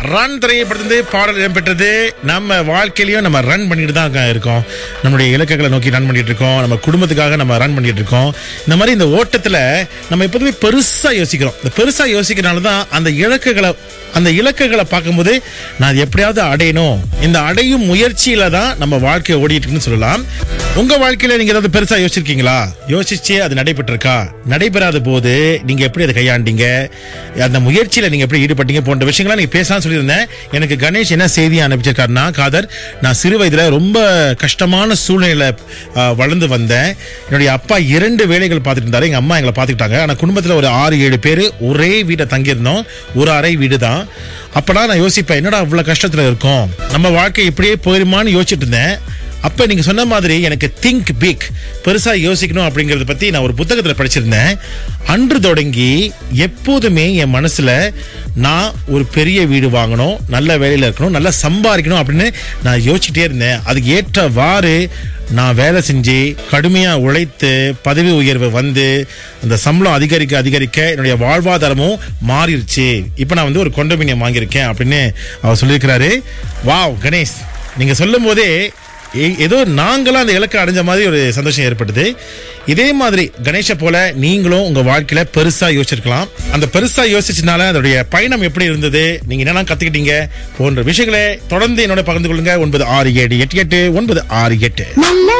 run திரையப்படுத்து பாடல் இடம்பெற்றது நம்ம வாழ்க்கையிலயும் நம்ம ரன் பண்ணிட்டு தான் இருக்கோம் நம்மளுடைய இலக்குகளை நோக்கி ரன் பண்ணிட்டு இருக்கோம் நம்ம குடும்பத்துக்காக நம்ம ரன் பண்ணிட்டு இருக்கோம் இந்த மாதிரி இந்த ஓட்டத்துல நம்ம எப்போதுமே பெருசா யோசிக்கிறோம் இந்த பெருசா யோசிக்கிறனால தான் அந்த இலக்குகளை அந்த இலக்குகளை பார்க்கும்போது நான் அது எப்படியாவது அடையணும் இந்த அடையும் முயற்சியில தான் நம்ம வாழ்க்கை ஓடிட்டு இருக்குன்னு சொல்லலாம் உங்க வாழ்க்கையில நீங்க ஏதாவது பெருசா யோசிச்சிருக்கீங்களா யோசிச்சு அது நடைபெற்றிருக்கா நடைபெறாத போது நீங்க எப்படி அதை கையாண்டீங்க அந்த முயற்சியில நீங்க எப்படி ஈடுபட்டீங்க போன்ற விஷயங்களை நீங்க பேசலாம் சொல்லியிருந்தேன் எனக்கு கணேஷ் என்ன செய்தி அனுப்பிச்சிருக்காருன்னா காதர் நான் சிறு வயதுல ரொம்ப கஷ்டமான சூழ்நிலையில ஆ, வளர்ந்து வந்தேன் என்னுடைய அப்பா இரண்டு வேலைகள் பார்த்துட்டு இருந்தாரு எங்க அம்மா எங்களை பார்த்துக்கிட்டாங்க ஆனா குடும்பத்துல ஒரு ஆறு ஏழு பேர் ஒரே வீட்டை தங்கியிருந்தோம் ஒரு அறை வீடு தான் அப்பதான் நான் யோசிப்பேன் என்னடா இவ்வளவு கஷ்டத்துல இருக்கோம் நம்ம வாழ்க்கை இப்படியே போயிருமான்னு யோசிச்சுட்டு இருந்தேன் அப்ப நீங்க சொன்ன மாதிரி எனக்கு திங்க் பிக் பெருசா யோசிக்கணும் அப்படிங்கறத பத்தி நான் ஒரு புத்தகத்துல படிச்சிருந்தேன் அன்று தொடங்கி எப்போதுமே என் மனசுல நான் ஒரு பெரிய வீடு வாங்கணும் நல்ல வேலையில இருக்கணும் நல்லா சம்பாதிக்கணும் அப்படின்னு நான் யோசிச்சுட்டே இருந்தேன் அதுக்கு ஏற்றவாறு நான் வேலை செஞ்சு கடுமையா உழைத்து பதவி உயர்வு வந்து அந்த சம்பளம் அதிகரிக்க அதிகரிக்க என்னுடைய வாழ்வாதாரமும் மாறிடுச்சு இப்போ நான் வந்து ஒரு கொண்டோமினியம் வாங்கியிருக்கேன் அப்படின்னு அவர் சொல்லியிருக்கிறாரு வாவ் கணேஷ் நீங்க சொல்லும் போதே ஏ- ஏதோ நாங்களும் அந்த இலக்கை அடைஞ்ச மாதிரி ஒரு சந்தோஷம் ஏற்பட்டது இதே மாதிரி கணேஷை போல நீங்களும் உங்க வாழ்க்கையில பெருசா யோசிச்சிருக்கலாம் அந்த பெருசா யோசிச்சனால அதோடைய பயணம் எப்படி இருந்தது நீங்க என்னெல்லாம் கத்துக்கிட்டீங்க போன்ற விஷயங்களை தொடர்ந்து என்னோட பகிர்ந்து கொள்ளுங்க ஒன்பது ஆறு ஏழு எட்டு எட்டு ஒன்பது ஆறு எட்டு நல்ல